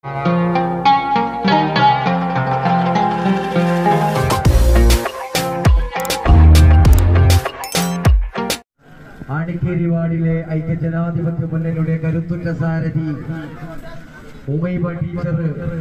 ആണിക്കേരി വാർഡിലെ ഐക്യജനാധിപത്യ മുന്നണിയുടെ കരുത്തുറ്റ സാരഥി ഉമൈബ ടീച്ചർ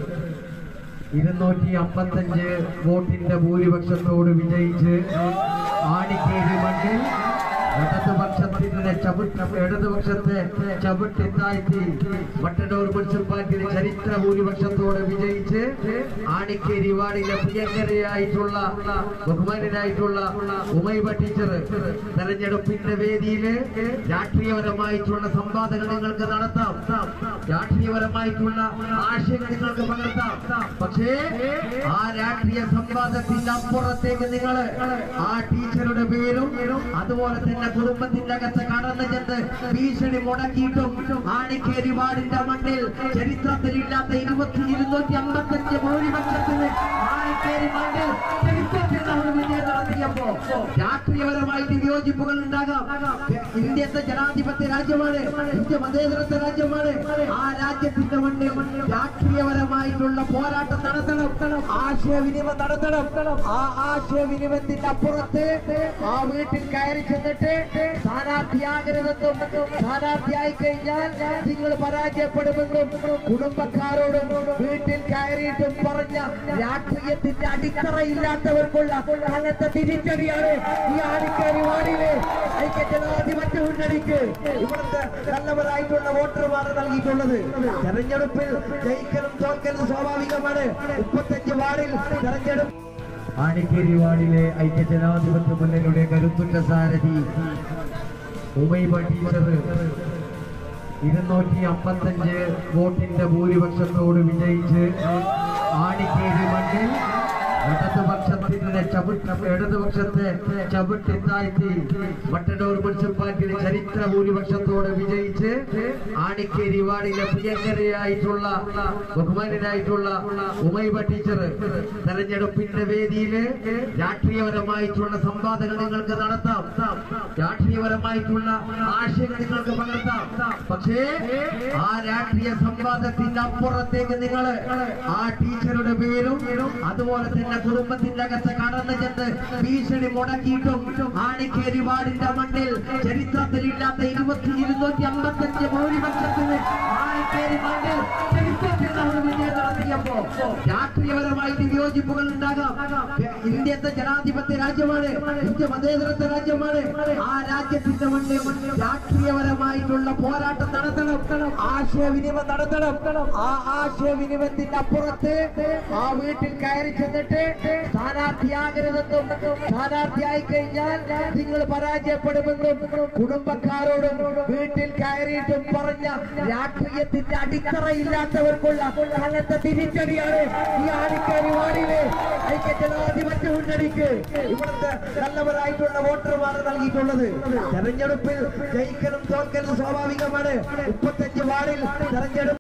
ഇരുന്നൂറ്റി അമ്പത്തഞ്ച് വോട്ടിന്റെ ഭൂരിപക്ഷത്തോട് വിജയിച്ച് ആണിക്കേരി മണ്ണിൽ ഇടതുപക്ഷത്തിന്റെ ചവിട്ട് ഇടതുപക്ഷത്തെ ചവിട്ടി താഴ്ത്തി വട്ടടൂർ മുനിസിപ്പാലിറ്റിയിലെ ചരിത്ര ഭൂരിപക്ഷത്തോട് വിജയിച്ച് ആണിക്കേരി വാർഡിലെ പ്രിയങ്കരയായിട്ടുള്ള ബഹുമാനരായിട്ടുള്ള ഉമൈബ ടീച്ചർ തെരഞ്ഞെടുപ്പിന്റെ വേദിയില് രാഷ്ട്രീയപരമായിട്ടുള്ള സംവാദങ്ങൾ നിങ്ങൾക്ക് നടത്താം രാഷ്ട്രീയപരമായിട്ടുള്ള ആശയങ്ങൾ നിങ്ങൾക്ക് പകർത്താം പക്ഷേ ആ രാഷ്ട്രീയ സംവാദത്തിന്റെ അപ്പുറത്തേക്ക് നിങ്ങൾ ആ ടീച്ചറുടെ പേരും അതുപോലെ തന്നെ കുടുംബത്തിന്റെ അകത്ത് കടന്നു ചെന്ന് ഭീഷണി മുടക്കിയിട്ടും ആണിക്കേരി വാർഡിന്റെ മണ്ണിൽ ചരിത്രത്തിലില്ലാത്ത ഇരുപത്തി ഇരുന്നൂറ്റി അമ്പത്തഞ്ച് ഭൂരിപക്ഷത്തിന് ആണിക്കേരി മണ്ണിൽ ചരിത്രത്തിൽ നമ്മൾ വിജയം നടത്തിയപ്പോ രാഷ്ട്രീയപരമായിട്ട് വിയോജിപ്പുകൾ ഉണ്ടാകാം ഇന്ത്യത്തെ ജനാധിപത്യ രാജ്യമാണ് ഇന്ത്യ മതേതരത്വ രാജ്യമാണ് ആ രാജ്യത്തിന്റെ മണ്ണിൽ രാഷ്ട്രീയപരമായിട്ടുള്ള പോരാട്ടം നടത്തണം ആശയവിനിമയം നടത്തണം ആ ആശയവിനിമയത്തിന്റെ അപ്പുറത്ത് ആ വീട്ടിൽ കയറി ചെന്നിട്ട് സ്ഥാനാർത്ഥിയാകരുതെന്നും സ്ഥാനാർത്ഥിയായി കഴിഞ്ഞാൽ നിങ്ങൾ പരാജയപ്പെടുമെന്നും കുടുംബക്കാരോടും വീട്ടിൽ കയറിയിട്ടും പറഞ്ഞ രാഷ്ട്രീയത്തിന്റെ അടിത്തറയില്ലാത്തവർക്കുള്ള അങ്ങനത്തെ തിരിച്ചടിയാണ് ഈ ആണിക്കാരി വാടിയിലെ ഐക്യജനാധിപത്യ മുന്നണിക്ക് ഇവിടുത്തെ നല്ലവരായിട്ടുള്ള വോട്ടർമാർ നൽകിയിട്ടുള്ളത് തെരഞ്ഞെടുപ്പിൽ ജയിക്കലും തോൽക്കലും സ്വാഭാവികമാണ് മുപ്പത്തഞ്ച് വാർഡിൽ തെരഞ്ഞെടുപ്പ് ആണിക്കേരി വാർഡിലെ ഐക്യജനാധിപത്യ മുന്നണിയുടെ കരുത്തുറ്റ സാരഥി ഉമൈബ ടീച്ചർ ഇരുന്നൂറ്റി അമ്പത്തഞ്ച് വോട്ടിന്റെ ഭൂരിപക്ഷത്തോട് വിജയിച്ച് ആണിക്കേരി മണ്ണിൽ ഇടതുപക്ഷത്തിന്റെ ചവിട്ട് ഇടതുപക്ഷത്തെ ചവിട്ടി താഴ്ത്തി വട്ടടൂർ മുനിസിപ്പാലിറ്റിയിലെ ചരിത്ര ഭൂരിപക്ഷത്തോട് വിജയിച്ച് ആണിക്കേരി വാർഡിലെ പ്രിയങ്കരയായിട്ടുള്ള ബഹുമാനരായിട്ടുള്ള ഉമൈബ ടീച്ചർ തെരഞ്ഞെടുപ്പിന്റെ വേദിയില് രാഷ്ട്രീയപരമായിട്ടുള്ള സംവാദങ്ങൾ നിങ്ങൾക്ക് നടത്താം രാഷ്ട്രീയപരമായിട്ടുള്ള ആശയങ്ങൾ നിങ്ങൾക്ക് പകർത്താം പക്ഷേ ആ രാഷ്ട്രീയ സംവാദത്തിന്റെ അപ്പുറത്തേക്ക് നിങ്ങൾ ആ ടീച്ചറുടെ പേരും അതുപോലെ തന്നെ കുടുംബത്തിന്റെ അകത്ത് കടന്നു ചെന്ന് ഭീഷണി മുടക്കിയിട്ടും ആണിക്കേരി വാർഡിന്റെ മണ്ണിൽ ചരിത്രത്തിലില്ലാത്ത ഇരുപത്തി ഇരുന്നൂറ്റി അമ്പത്തഞ്ച് ഭൂരിപക്ഷത്തിന് ആണിക്കേരി മണ്ണിൽ ചരിത്രത്തിൽ നമ്മൾ വിജയം നടത്തിയപ്പോ രാഷ്ട്രീയപരമായിട്ട് വിയോജിപ്പുകൾ ഉണ്ടാകാം ഇന്ത്യത്തെ ജനാധിപത്യ രാജ്യമാണ് ഇന്ത്യ മതേതരത്വ രാജ്യമാണ് ആ രാജ്യത്തിന്റെ മണ്ണിൽ രാഷ്ട്രീയപരമായിട്ടുള്ള പോരാട്ടം നടത്തണം ആശയവിനിമയം നടത്തണം ആ ആശയവിനിമയത്തിന്റെ അപ്പുറത്ത് ആ വീട്ടിൽ കയറി ചെന്നിട്ട് സ്ഥാനാർത്ഥിയാകരുതെന്നും സ്ഥാനാർത്ഥിയായി കഴിഞ്ഞാൽ നിങ്ങൾ പരാജയപ്പെടുമെന്നും കുടുംബക്കാരോടും വീട്ടിൽ കയറിയിട്ടും പറഞ്ഞ രാഷ്ട്രീയത്തിന്റെ അടിത്തറയില്ലാത്തവർക്കുള്ള അങ്ങനത്തെ തിരിച്ചടിയാണ് ഈ ആണിക്കാരി വാടിയിലെ ഐക്യജനാധിപത്യ മുന്നണിക്ക് ഇവിടുത്തെ നല്ലവരായിട്ടുള്ള വോട്ടർമാർ നൽകിയിട്ടുള്ളത് തെരഞ്ഞെടുപ്പിൽ ജയിക്കലും തോൽക്കലും സ്വാഭാവികമാണ് മുപ്പത്തഞ്ച് വാർഡിൽ തെരഞ്ഞെടുപ്പ്